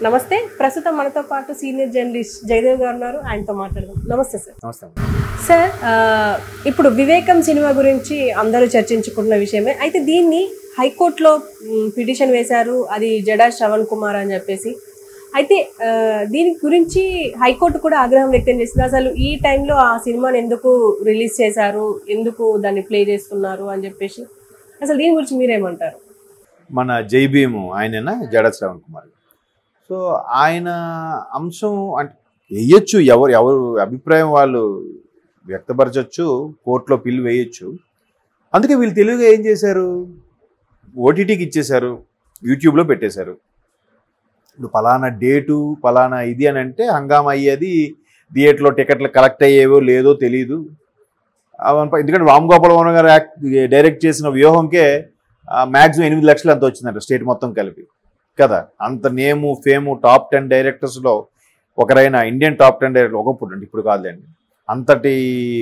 నమస్తే ప్రస్తుతం మనతో పాటు సీనియర్ జర్నలిస్ట్ జయదేవ్ గారు ఉన్నారు ఆయనతో మాట్లాడదాం నమస్తే సార్ నమస్తే సార్ ఆ, ఇప్పుడు వివేకం సినిమా గురించి అందరూ చర్చించుకుంటున్న విషయమే అయితే దీన్ని హైకోర్టులో మ్, పిటిషన్ వేశారు అది జడా శ్రవణ్ కుమార్ అని చెప్పేసి అయితే ఆ, దీని గురించి హైకోర్టు కూడా ఆగ్రహం వ్యక్తం చేసింది అసలు ఈ టైంలో ఆ సినిమాని ఎందుకు రిలీజ్ చేశారు ఎందుకు దాన్ని ప్లే చేస్తున్నారు అని చెప్పేసి అసలు దీని గురించి మీరేమంటారు మన జై భీము ఆయననా జడ శ్రవణ్ కుమార్ సో ఆయన అంశం అంటే వేయచ్చు ఎవరు ఎవరు అభిప్రాయం వాళ్ళు వ్యక్తపరచచ్చు కోర్టులో పిల్లు వేయచ్చు అందుకే వీళ్ళు తెలుగుగా ఏం చేశారు ఓటీటీకి ఇచ్చేశారు యూట్యూబ్లో పెట్టేశారు ఇప్పుడు పలానా డేటు పలానా ఇది అని అంటే హంగామా అయ్యేది థియేటర్లో టికెట్లు కలెక్ట్ అయ్యేవో లేదో తెలియదు అవన్నీ- ఎందుకంటే రామ్ గోపాల్ వర్మ గారు యాక్ట్ డైరెక్ట్ చేసిన వ్యూహంకే మ్యాక్సిమం ఎనిమిది లక్షలు అంత వచ్చిందంట స్టేట్ మొత్తం కలిపి కదా అంత నేము ఫేము టాప్ టెన్ డైరెక్టర్స్లో ఒకరైన ఇండియన్ టాప్ టెన్ డైరెక్టర్ ఒకప్పుడు అండి ఇప్పుడు కాదులేండి అంతటి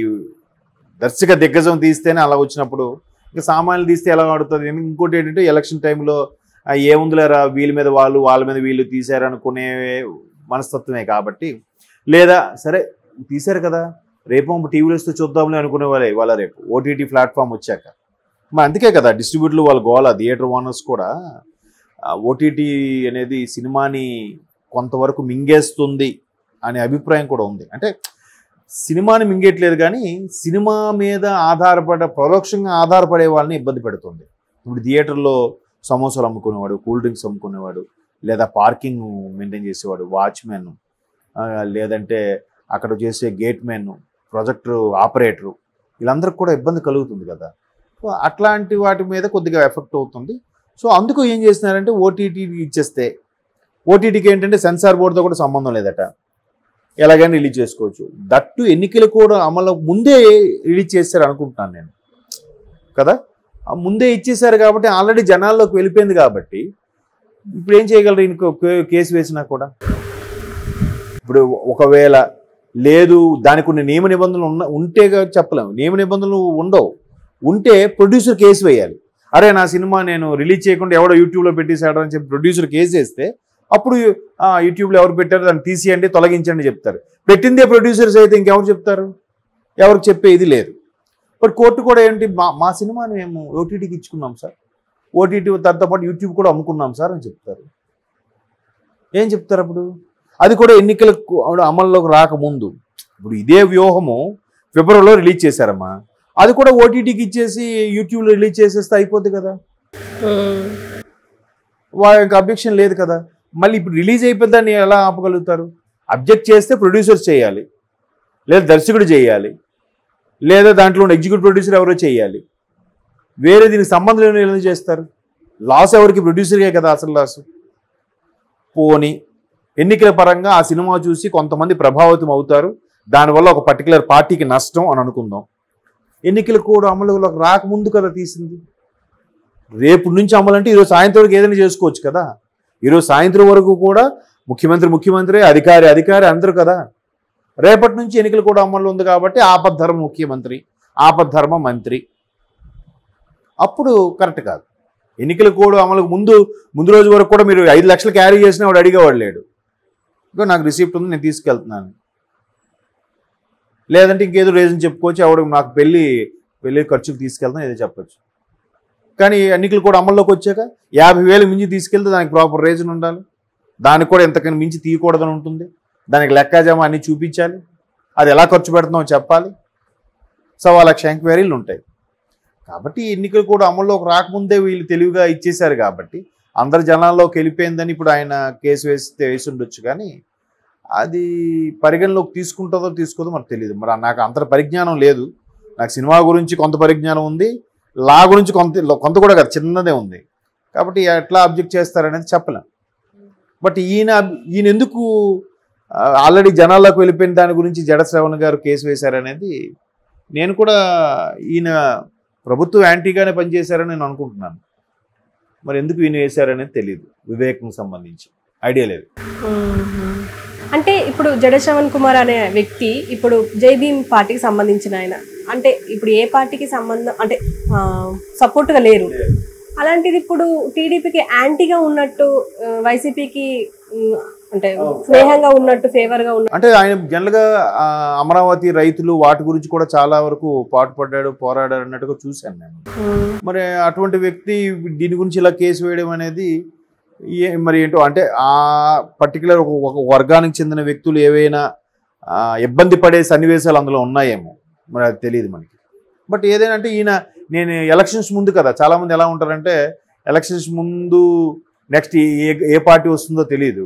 దర్శక దిగ్గజం తీస్తేనే అలా వచ్చినప్పుడు ఇంకా సామాన్యులు తీస్తే ఎలా ఆడుతుంది ఇంకోటి ఏంటంటే ఎలక్షన్ టైంలో ఏముందిలేరా వీళ్ళ మీద వాళ్ళు వాళ్ళ మీద వీళ్ళు తీశారనుకునే మనస్తత్వమే కాబట్టి లేదా సరే తీశారు కదా రేపు టీవీలో వస్తే చూద్దాంలే అనుకునే వాళ్ళే వాళ్ళ రేపు ఓటీటీ ప్లాట్ఫామ్ వచ్చాక మరి అందుకే కదా డిస్ట్రిబ్యూటర్లు వాళ్ళ గోల థియేటర్ ఓనర్స్ కూడా ఓటీటీ అనేది సినిమాని కొంతవరకు మింగేస్తుంది అనే అభిప్రాయం కూడా ఉంది అంటే సినిమాని మింగేయట్లేదు కానీ సినిమా మీద ఆధారపడ పరోక్షంగా ఆధారపడే వాళ్ళని ఇబ్బంది పెడుతుంది ఇప్పుడు థియేటర్లో సమోసాలు అమ్ముకునేవాడు కూల్ డ్రింక్స్ అమ్ముకునేవాడు లేదా పార్కింగ్ మెయింటైన్ చేసేవాడు వాచ్మెన్ లేదంటే అక్కడ చేసే గేట్ మెన్ ప్రొజెక్టర్ ఆపరేటరు వీళ్ళందరికీ కూడా ఇబ్బంది కలుగుతుంది కదా సో అట్లాంటి వాటి మీద కొద్దిగా ఎఫెక్ట్ అవుతుంది సో అందుకు ఏం చేస్తున్నారంటే ఓటీటీ ఇచ్చేస్తే ఓటీటీకి ఏంటంటే సెన్సార్ బోర్డుతో కూడా సంబంధం లేదట ఎలాగైనా రిలీజ్ చేసుకోవచ్చు దట్టు ఎన్నికలు కూడా అమలు ముందే రిలీజ్ చేస్తారు అనుకుంటున్నాను నేను కదా ఆ ముందే ఇచ్చేసారు కాబట్టి ఆల్రెడీ జనాల్లోకి వెళ్ళిపోయింది కాబట్టి ఇప్పుడు ఏం చేయగలరు ఇంకో కే- కేసు వేసినా కూడా ఇప్పుడు ఒకవేళ లేదు దానికి కొన్ని నియమ నిబంధనలు ఉన్న ఉంటే గా- చెప్పలేము నియమ నిబంధనలు ఉండవు ఉంటే ప్రొడ్యూసర్ కేసు వేయాలి అరే నా సినిమా నేను రిలీజ్ చేయకుండా ఎవడో యూట్యూబ్లో పెట్టేశాడు అని చెప్పి ప్రొడ్యూసర్ కేసు వేస్తే అప్పుడు ఆ, యూట్యూబ్లో ఎవరు పెట్టారో దాన్ని తీసేయండి తొలగించండి చెప్తారు పెట్టిందే ప్రొడ్యూసర్స్ అయితే ఇంకెవరు చెప్తారు ఎవరికి చెప్పే ఇది లేదు బట్ కోర్టు కూడా ఏంటి మా మా సినిమాని మేము ఓటీటీకి ఇచ్చుకున్నాం సార్ ఓటీటీ దాంతో పాటు యూట్యూబ్ కూడా అమ్ముకున్నాం సార్ అని చెప్తారు ఏం చెప్తారు అప్పుడు అది కూడా ఎన్నికలకు అమల్లోకి రాకముందు ఇప్పుడు ఇదే వ్యూహము ఫిబ్రవరిలో రిలీజ్ చేశారమ్మా అది కూడా ఓటీటీకి ఇచ్చేసి యూట్యూబ్లో రిలీజ్ చేసేస్తే అయిపోద్ది కదా వాళ్ళకి అబ్జెక్షన్ లేదు కదా మళ్ళీ ఇప్పుడు రిలీజ్ అయిపోయింది దాన్ని ఎలా ఆపగలుగుతారు అబ్జెక్ట్ చేస్తే ప్రొడ్యూసర్ చేయాలి లేదా దర్శకుడు చేయాలి లేదా దాంట్లో ఉన్న ఎగ్జిక్యూటివ్ ప్రొడ్యూసర్ ఎవరో చేయాలి వేరే దీనికి సంబంధం లేని ఎందుకు చేస్తారు లాస్ ఎవరికి ప్రొడ్యూసర్కే కదా అసలు లాస్ పోని ఎన్నికల పరంగా ఆ సినిమా చూసి కొంతమంది ప్రభావితం అవుతారు దానివల్ల ఒక పర్టికులర్ పార్టీకి నష్టం అని అనుకుందాం ఎన్నికలు కూడా అమలులోకి రాకముందు కదా తీసింది రేపు నుంచి అమలు అంటే ఈరోజు సాయంత్రం వరకు ఏదైనా చేసుకోవచ్చు కదా ఈరోజు సాయంత్రం వరకు కూడా ముఖ్యమంత్రి ముఖ్యమంత్రి అధికారి అధికారి అందరూ కదా రేపటి నుంచి ఎన్నికలు కూడా అమలు ఉంది కాబట్టి ఆపద్ధర్మ ముఖ్యమంత్రి ఆపద్ధర్మ మంత్రి అప్పుడు కరెక్ట్ కాదు ఎన్నికల కోడ్ అమలుకు ముందు ముందు రోజు వరకు కూడా మీరు ఐదు లక్షలు క్యారీ చేసినా వాడు అడిగేవాడు లేడు ఇగో నాకు రిసీప్ట్ ఉంది నేను తీసుకెళ్తున్నాను లేదంటే ఇంకేదో రీజన్ చెప్పుకోవచ్చు ఎవడు నాకు పెళ్ళి పెళ్ళి ఖర్చుకు తీసుకెళ్తాను ఏదో చెప్పొచ్చు కానీ ఎన్నికలు కూడా అమల్లోకి వచ్చాక యాభై వేలు మించి తీసుకెళ్తే దానికి ప్రాపర్ రీజన్ ఉండాలి దానికి కూడా ఎంతకని మించి తీయకూడదని ఉంటుంది దానికి లెక్కాజామా అన్ని చూపించాలి అది ఎలా ఖర్చు పెడుతున్నామో చెప్పాలి సవా లక్ష ఎంక్వైరీలు ఉంటాయి కాబట్టి ఎన్నికలు కూడా అమల్లోకి రాకముందే వీళ్ళు తెలివిగా ఇచ్చేశారు కాబట్టి అందరు జనాల్లోకి వెళ్ళిపోయిందని ఇప్పుడు ఆయన కేసు వేస్తే వేసి ఉండొచ్చు కానీ అది పరిగణలోకి తీసుకుంటుందో తీసుకోదో మనకు తెలియదు మరి నాకు అంత పరిజ్ఞానం లేదు నాకు సినిమా గురించి కొంత పరిజ్ఞానం ఉంది లా గురించి కొంత కొంత కూడా కాదు చిన్నదే ఉంది కాబట్టి ఎట్లా అబ్జెక్ట్ చేస్తారనేది చెప్పలేం బట్ ఈయన ఈయన ఎందుకు ఆల్రెడీ జనాల్లోకి వెళ్ళిపోయిన దాని గురించి జడ శ్రవణ్ గారు కేసు వేశారనేది నేను కూడా ఈయన ప్రభుత్వం యాంటీగానే పనిచేశారని నేను అనుకుంటున్నాను మరి ఎందుకు ఈయన వేశారనేది తెలియదు వివేకం సంబంధించి ఐడియా లేదు అంటే ఇప్పుడు జడశ్రవణ్ కుమార్ అనే వ్యక్తి ఇప్పుడు జై భీమ్ పార్టీకి సంబంధించిన ఆయన అంటే ఇప్పుడు ఏ పార్టీకి సంబంధం అంటే సపోర్ట్గా లేరు అలాంటిది ఇప్పుడు టీడీపీకి యాంటీగా ఉన్నట్టు ఆ, వైసీపీకి ఉమ్, అంటే Oh. స్నేహంగా ఉన్నట్టు ఫేవర్ గా ఉన్నట్టు అంటే ఆయన జనరల్గా ఆ, అమరావతి రైతులు వాటి గురించి కూడా చాలా వరకు పాటుపడ్డాడు పోరాడాడు అన్నట్టుగా చూశాను నేను ఉమ్, మరి అటువంటి వ్యక్తి దీని గురించి ఇలా కేసు వేయడం అనేది ఏ మరి ఏంటో అంటే ఆ పర్టికులర్ ఒక ఒక వర్గానికి చెందిన వ్యక్తులు ఏవైనా ఆ, ఇబ్బంది పడే సన్నివేశాలు అందులో ఉన్నాయేమో మరి అది తెలియదు మనకి బట్ ఏదైనా అంటే ఈయన నేను ఎలక్షన్స్ ముందు కదా చాలామంది ఎలా ఉంటారంటే ఎలక్షన్స్ ముందు నెక్స్ట్ ఏ ఏ పార్టీ వస్తుందో తెలియదు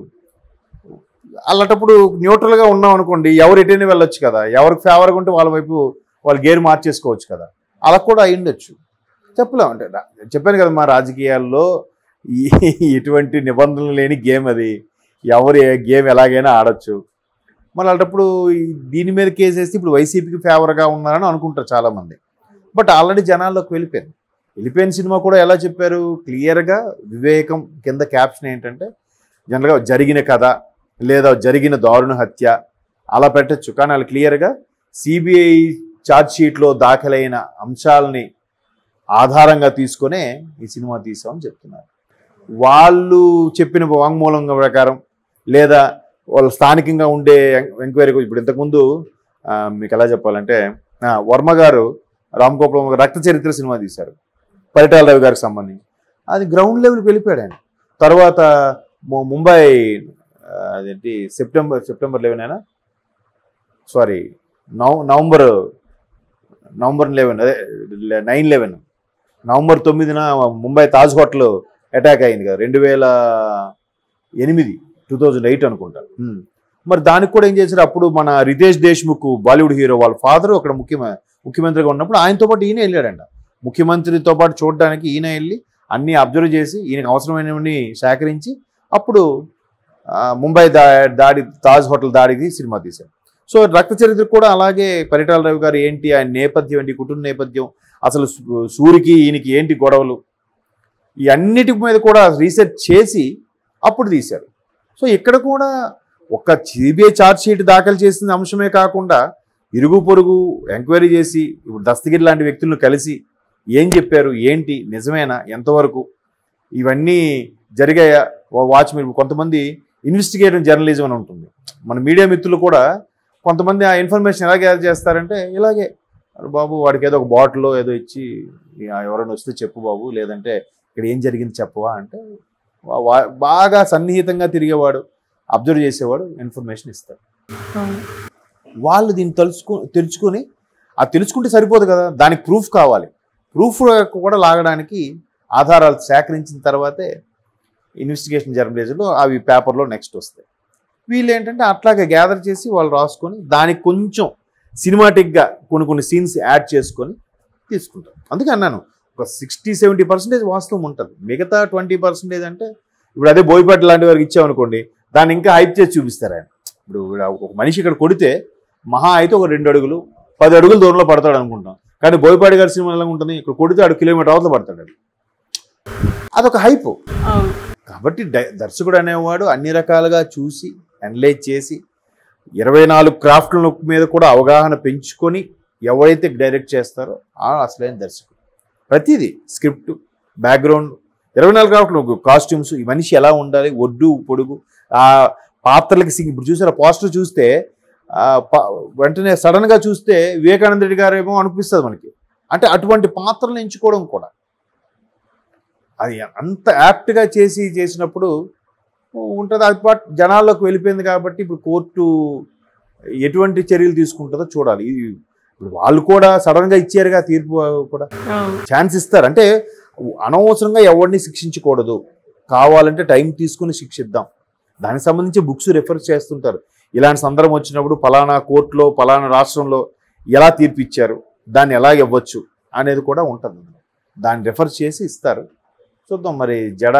అలాంటప్పుడు న్యూట్రల్గా ఉన్నాం అనుకోండి ఎవరు ఎటైనా వెళ్ళొచ్చు కదా ఎవరికి ఫేవర్గా ఉంటే వాళ్ళ వైపు వాళ్ళు గేర్ మార్చేసుకోవచ్చు కదా అలా కూడా అయ్యుండొచ్చు చెప్పలేం అంటే రా- చెప్పాను కదా మా రాజకీయాల్లో ఈ- ఇటువంటి నిబంధనలు లేని గేమ్ అది ఎవరు ఏ గేమ్ ఎలాగైనా ఆడొచ్చు మరి అలాంటప్పుడు ఈ- దీని మీద కేసు వేస్తే ఇప్పుడు వైసీపీకి ఫేవర్గా ఉన్నారని అనుకుంటారు చాలామంది బట్ ఆల్రెడీ జనాల్లోకి వెళ్ళిపోయింది వెళ్ళిపోయిన సినిమా కూడా ఎలా చెప్పారు క్లియర్గా వివేకం కింద క్యాప్షన్ ఏంటంటే జనరల్గా జరిగిన కథ లేదా జరిగిన దారుణ హత్య అలా పెట్టచ్చు కానీ వాళ్ళు క్లియర్గా సిబిఐ ఛార్జ్ షీట్లో దాఖలైన అంశాలని ఆధారంగా తీసుకొనే ఈ సినిమా తీసామని చెప్తున్నారు వాళ్ళు చెప్పిన వాంగ్మూలం ప్రకారం లేదా వాళ్ళు స్థానికంగా ఉండే ఎంక్వైరీ ఇప్పుడు ఇంతకుముందు ఆ, మీకు ఎలా చెప్పాలంటే ఆ, వర్మ గారు రామ్ గోపాల్ వర్మ గారు రక్త చరిత్ర సినిమా తీశారు పరిటాల రవి గారికి సంబంధించి అది గ్రౌండ్ లెవెల్కి వెళ్ళిపోయాడు ఆయన తర్వాత ము- ముంబై ఆ, అదేంటి సెప్టెంబర్ సెప్టెంబర్ లెవెన్ అయినా సారీ నవ నవంబర్ నవంబర్ లెవెన్ అదే నైన్ లెవెన్ నవంబర్ తొమ్మిదిన ముంబై తాజ్ హోటల్ అటాక్ అయింది కదా రెండు వేల ఎనిమిది టూ థౌజండ్ ఎయిట్ అనుకుంటా ఉమ్. మరి దానికి కూడా ఏం చేశారు అప్పుడు మన రితేష్ దేశ్ముఖ్ బాలీవుడ్ హీరో వాళ్ళ ఫాదర్ అక్కడ ముఖ్య ముఖ్యమంత్రిగా ఉన్నప్పుడు ఆయనతో పాటు ఈయన వెళ్ళాడంట ముఖ్యమంత్రితో పాటు చూడడానికి ఈయన వెళ్ళి అన్నీ అబ్జర్వ్ చేసి ఈయనకు అవసరమైనవన్నీ సేకరించి అప్పుడు ఆ, ముంబై దా దాడి తాజ్ హోటల్ దాడికి సినిమా తీశారు సో రక్త చరిత్ర కూడా అలాగే పరిటాల రవి గారు ఏంటి ఆయన నేపథ్యం ఏంటి కుటుంబ నేపథ్యం అసలు సూ- సూరికి ఈయనకి ఏంటి గొడవలు ఈ అన్నిటి మీద కూడా రీసెర్చ్ చేసి అప్పుడు తీశారు సో ఇక్కడ కూడా ఒక సిబిఐ ఛార్జ్ షీట్ దాఖలు చేసిన అంశమే కాకుండా ఇరుగు పొరుగు ఎంక్వైరీ చేసి ఇప్పుడు దస్తగిరి లాంటి వ్యక్తులను కలిసి ఏం చెప్పారు ఏంటి నిజమేనా ఎంతవరకు ఇవన్నీ జరిగాయా వా- వాచ్ మీరు కొంతమంది ఇన్వెస్టిగేటివ్ జర్నలిజం అని ఉంటుంది మన మీడియా మిత్రులు కూడా కొంతమంది ఆ ఇన్ఫర్మేషన్ ఎలా గ్యాదర్ చేస్తారంటే ఇలాగే "అరే బాబు వాడికి ఏదో ఒక బాటిల్ ఏదో ఇచ్చి "ఈ ఆ ఎవరైనా వస్తే చెప్పు బాబు లేదంటే ఇక్కడ ఏం జరిగింది చెప్పవా అంటే వా- వా- బాగా సన్నిహితంగా తిరిగేవాడు అబ్జర్వ్ చేసేవాడు ఇన్ఫర్మేషన్ ఇస్తాడు అవును. వాళ్ళు దీన్ని తెలుసుకు తెలుసుకుని అది తెలుసుకుంటే సరిపోదు కదా దానికి ప్రూఫ్ కావాలి ప్రూఫ్ కూడా లాగడానికి ఆధారాలు సేకరించిన తర్వాతే ఇన్వెస్టిగేషన్ జర్నలిజంలో అవి పేపర్లో నెక్స్ట్ వస్తాయి వీళ్ళు ఏంటంటే అట్లాగే గ్యాదర్ చేసి వాళ్ళు రాసుకొని దానికి కొంచెం సినిమాటిక్గా కొన్ని కొన్ని సీన్స్ యాడ్ చేసుకొని తీసుకుంటారు అందుకే అన్నాను ఒక సిక్స్టీ సెవెంటీ పర్సెంటేజ్ వాస్తవం ఉంటుంది మిగతా ట్వంటీ పర్సెంటేజ్ అంటే ఇప్పుడు అదే బోయపాటి లాంటి వారికి ఇచ్చామనుకోండి దాన్ని ఇంకా హైప్ చేసి చూపిస్తారు ఆయన ఇప్పుడు ఒక మనిషి ఇక్కడ కొడితే మహా అయితే ఒక రెండు అడుగులు పది అడుగుల దూరంలో పడతాడు అనుకుంటాం కానీ బోయపాటి గారి సినిమా ఎలా ఉంటుంది ఇక్కడ కొడితే ఆడు కిలోమీటర్ అవతల పడతాడు అది. అదొక హైప్ అవును. కాబట్టి డై- దర్శకుడు అనేవాడు అన్ని రకాలుగా చూసి అనలైజ్ చేసి ఇరవై నాలుగు క్రాఫ్ట్ల మీద కూడా అవగాహన పెంచుకొని ఎవరైతే డైరెక్ట్ చేస్తారో ఆ అసలైన దర్శకుడు ప్రతిదీ స్క్రిప్ట్ బ్యాక్గ్రౌండ్ ఇరవై నాలుగు క్రాఫ్ట్లు కాస్ట్యూమ్స్ ఈ మనిషి ఎలా ఉండాలి ఒడ్డు పొడుగు ఆ పాత్రలకి సింగ్ ఇప్పుడు చూసారా పోస్టర్ చూస్తే ఆ, ప- వెంటనే సడన్గా చూస్తే వివేకానంద రెడ్డి గారు ఏమో అనిపిస్తుంది మనకి అంటే అటువంటి పాత్రలు ఎంచుకోవడం కూడా అది అంత యాప్ట్గా చేసి చేసినప్పుడు ఉంటుంది అది పాటు జనాల్లోకి వెళ్ళిపోయింది కాబట్టి ఇప్పుడు కోర్టు ఎటువంటి చర్యలు తీసుకుంటుందో చూడాలి ఇది ఇప్పుడు వాళ్ళు కూడా సడన్గా ఇచ్చారుగా తీర్పు కూడా అవును. ఛాన్స్ ఇస్తారు అంటే అనవసరంగా ఎవరిని శిక్షించకూడదు కావాలంటే టైం తీసుకుని శిక్షిద్దాం దానికి సంబంధించి బుక్స్ రెఫర్ చేస్తుంటారు ఇలాంటి సందర్భం వచ్చినప్పుడు ఫలానా కోర్టులో ఫలానా రాష్ట్రంలో ఎలా తీర్పు ఇచ్చారు దాన్ని ఎలా ఇవ్వచ్చు అనేది కూడా ఉంటుంది దాన్ని రెఫర్ చేసి ఇస్తారు చూద్దాం మరి జడ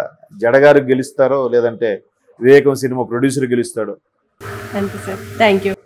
జడగారు గెలుస్తారో లేదంటే వివేకం సినిమా ప్రొడ్యూసర్ గెలుస్తాడో thank you sir thank you